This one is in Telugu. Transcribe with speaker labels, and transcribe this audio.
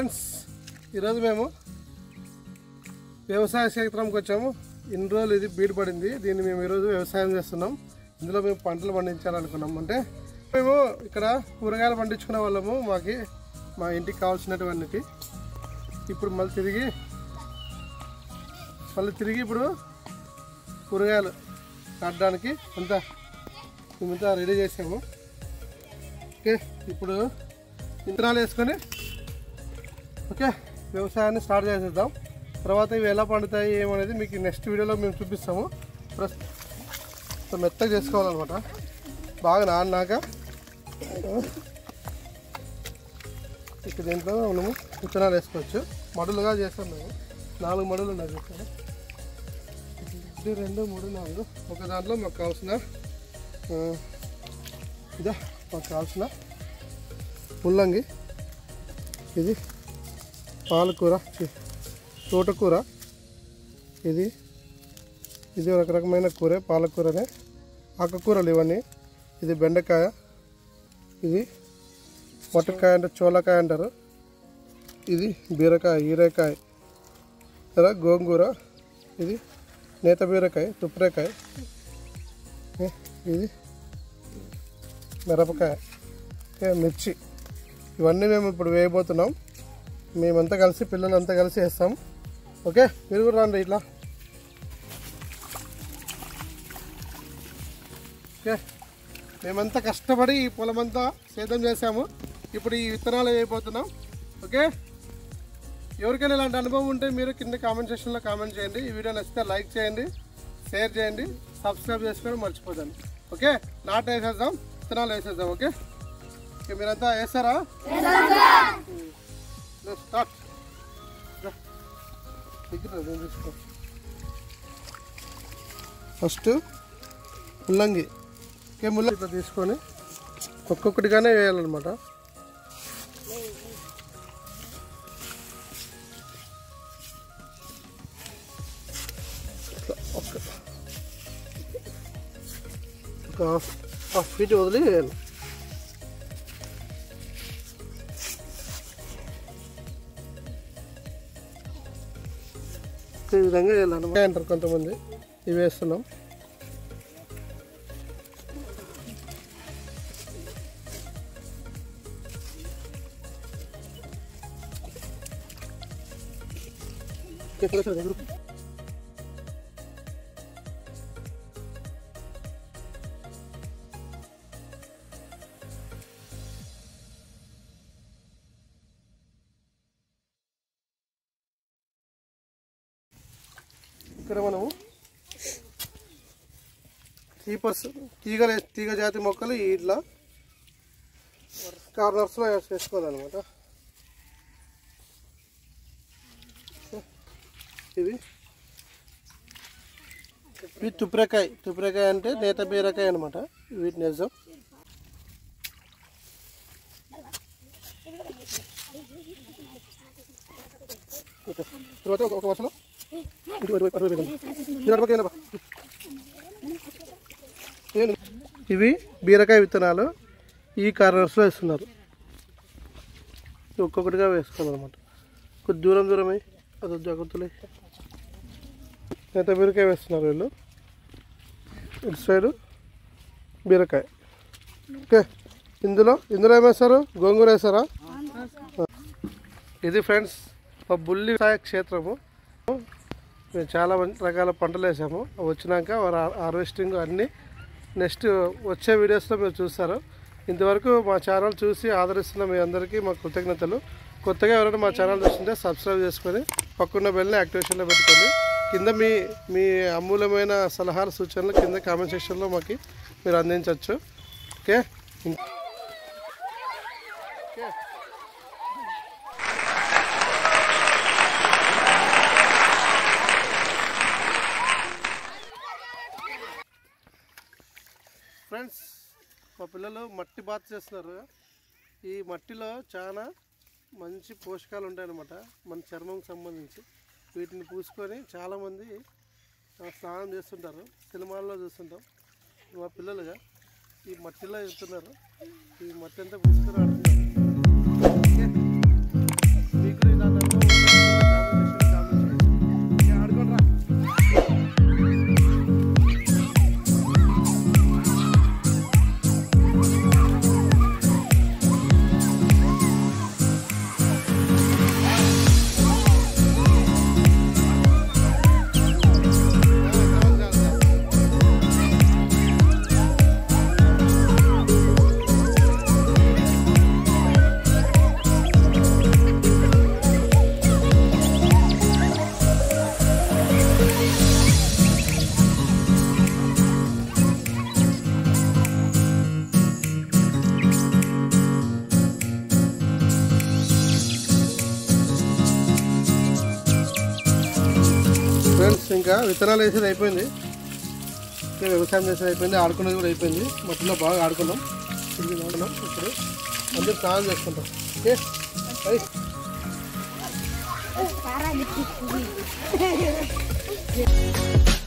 Speaker 1: ఫ్రెండ్స్ ఈరోజు మేము వ్యవసాయ క్షేత్రంకి వచ్చాము ఇన్ని రోజులు ఇది బీడు పడింది దీన్ని మేము ఈరోజు వ్యవసాయం చేస్తున్నాం ఇందులో మేము పంటలు పండించాలనుకున్నాం అంటే మేము ఇక్కడ కూరగాయలు పండించుకునే వాళ్ళము మాకి మా ఇంటికి కావాల్సినటువంటి ఇప్పుడు మళ్ళీ తిరిగి మళ్ళీ తిరిగి ఇప్పుడు కూరగాయలు కట్టడానికి అంతా మేమంతా రెడీ చేసాము ఓకే ఇప్పుడు విత్తనాలు వేసుకొని ఓకే వ్యవసాయాన్ని స్టార్ట్ చేసేద్దాం తర్వాత ఇవి ఎలా పండుతాయి ఏమనేది మీకు నెక్స్ట్ వీడియోలో మేము చూపిస్తాము ప్రస్తుతం మెత్తగా చేసుకోవాలన్నమాట బాగా నాన్నాక ఇక దీంట్లో మనము విత్తనాలు వేసుకోవచ్చు మడులుగా చేస్తాం మేము నాలుగు మడులు ఉన్నాయి చూస్తాను ఒకటి రెండు మూడు నాలుగు ఒక దాంట్లో మాకు కావాల్సిన ఆ, ఇదా మాకు కావాల్సిన ముల్లంగి ఇది పాలకూర చి, తోటకూర ఇది ఇది ఒక రకమైన కూర పాలకూరనే ఆకుకూరలు ఇవన్నీ ఇది బెండకాయ ఇది మొట్టకాయ అంటే చోలకాయ అంటారు ఇది బీరకాయ హీరేకాయ కదా గోంగూర ఇది నేత బీరకాయ తుప్పరేకాయ ఏ, ఇది మిరపకాయ ఏ, మిర్చి ఇవన్నీ మేము ఇప్పుడు వేయబోతున్నాం మేమంతా కలిసి పిల్లలంతా కలిసి వేస్తాం ఓకే మీరు కూడా రండి ఇట్లా ఓకే మేమంతా కష్టపడి ఈ పొలమంతా సేద్యం చేసాము ఇప్పుడు ఈ విత్తనాలు వేయబోతున్నాం ఓకే ఎవరికైనా ఇలాంటి అనుభవం ఉంటే మీరు కింద కామెంట్ సెక్షన్లో కామెంట్ చేయండి ఈ వీడియో నచ్చితే లైక్ చేయండి షేర్ చేయండి సబ్స్క్రైబ్ చేసుకోవడం మర్చిపోదండి ఓకే నాటు వేసేద్దాం విత్తనాలు వేసేద్దాం ఓకే ఓకే మీరంతా వేస్తారా Let's start. రా. దగ్గర రా, నేను తీసుకో. ఫస్ట్ ముల్లంగి ఓకే ముల్లంగి ఇట్లా తీసుకొని ఒక్కొక్కటిగానే వేయాలన్నమాట ఇట్లా ఒక్క ఒక హాఫ్ హాఫ్ ఫీట్ వదిలి వేయాలి ఈ విధంగా వేయాలన్నమాట అంటారు కొంతమంది ఇవి వేస్తున్నాం ఇక్కడ సరే దగ్గర ఇక్కడ మనము కీపర్స్ తీగ తీగ జాతి మొక్కలు ఇట్లా కార్నర్స్లో వేసుకోవాలన్నమాట ఇవి ఇవి తుప్పిరకాయ తుప్పిరకాయ అంటే నేత బీరకాయ అనమాట వీటిని వేద్దాం ఓకే. తర్వాత ఒక- ఒక వరుసలో ఇటు ఇటు అటు వేద్దాం. దీని అటు పక్క ఏందబ్బా? ఏంది? ఇవి బీరకాయ విత్తనాలు ఈ కార్నర్స్లో వేస్తున్నారు ఒక్కొక్కటిగా వేసుకోవాలన్నమాట కొద్ది దూరం దూరమై అది జాగ్రత్తలే నేత బీరకాయ వేస్తున్నారు వీళ్ళు ఇటు సైడు బీరకాయ ఓకే ఇందులో ఇందులో ఏమేస్తారు గోంగూర వేస్తారా ఇది ఫ్రెండ్స్ మా బుల్లి వ్యవసాయ క్షేత్రము మేము చాలా మంచి రకాల పంటలు వేసాము అవి వచ్చినాక వారు హార్వెస్టింగ్ అన్నీ నెక్స్ట్ వచ్చే వీడియోస్లో మీరు చూస్తారు ఇంతవరకు మా ఛానల్ చూసి ఆదరిస్తున్న మీ అందరికీ మా కృతజ్ఞతలు కొత్తగా ఎవరైనా మా ఛానల్ చూస్తుంటే సబ్స్క్రైబ్ చేసుకొని పక్కన్న బెల్ని యాక్టివేషన్లో పెట్టుకోండి కింద మీ మీ అమూల్యమైన సలహాలు సూచనలు కింద కామెంట్ సెక్షన్లో మాకు మీరు అందించవచ్చు ఓకే ఓకే ఫ్రెండ్స్ మా పిల్లలు మట్టి బాత్ చేస్తున్నారు ఈ మట్టిలో చాలా మంచి పోషకాలు ఉంటాయన్నమాట మన చర్మంకి సంబంధించి వీటిని పూసుకొని చాలామంది ఆ, స్నానం చేస్తుంటారు సినిమాల్లో చూస్తుంటాం మా పిల్లలుగా ఈ మట్టిలో వెళ్తున్నారు ఈ మట్టి అంతా పూసుకొని ఆడుతున్నారు ఓకే? మీకు ఇంకా విత్తనాలు వేసేది అయిపోయింది ఇంకా వ్యవసాయం చేసేది అయిపోయింది ఆడుకునేది కూడా అయిపోయింది మట్టిలో బాగా ఆడుకున్నాం తిరిగి ఆడుకున్నాం ఇప్పుడు అందరూ స్నానం చేసుకుంటాం okay by
Speaker 2: Cara de picuí.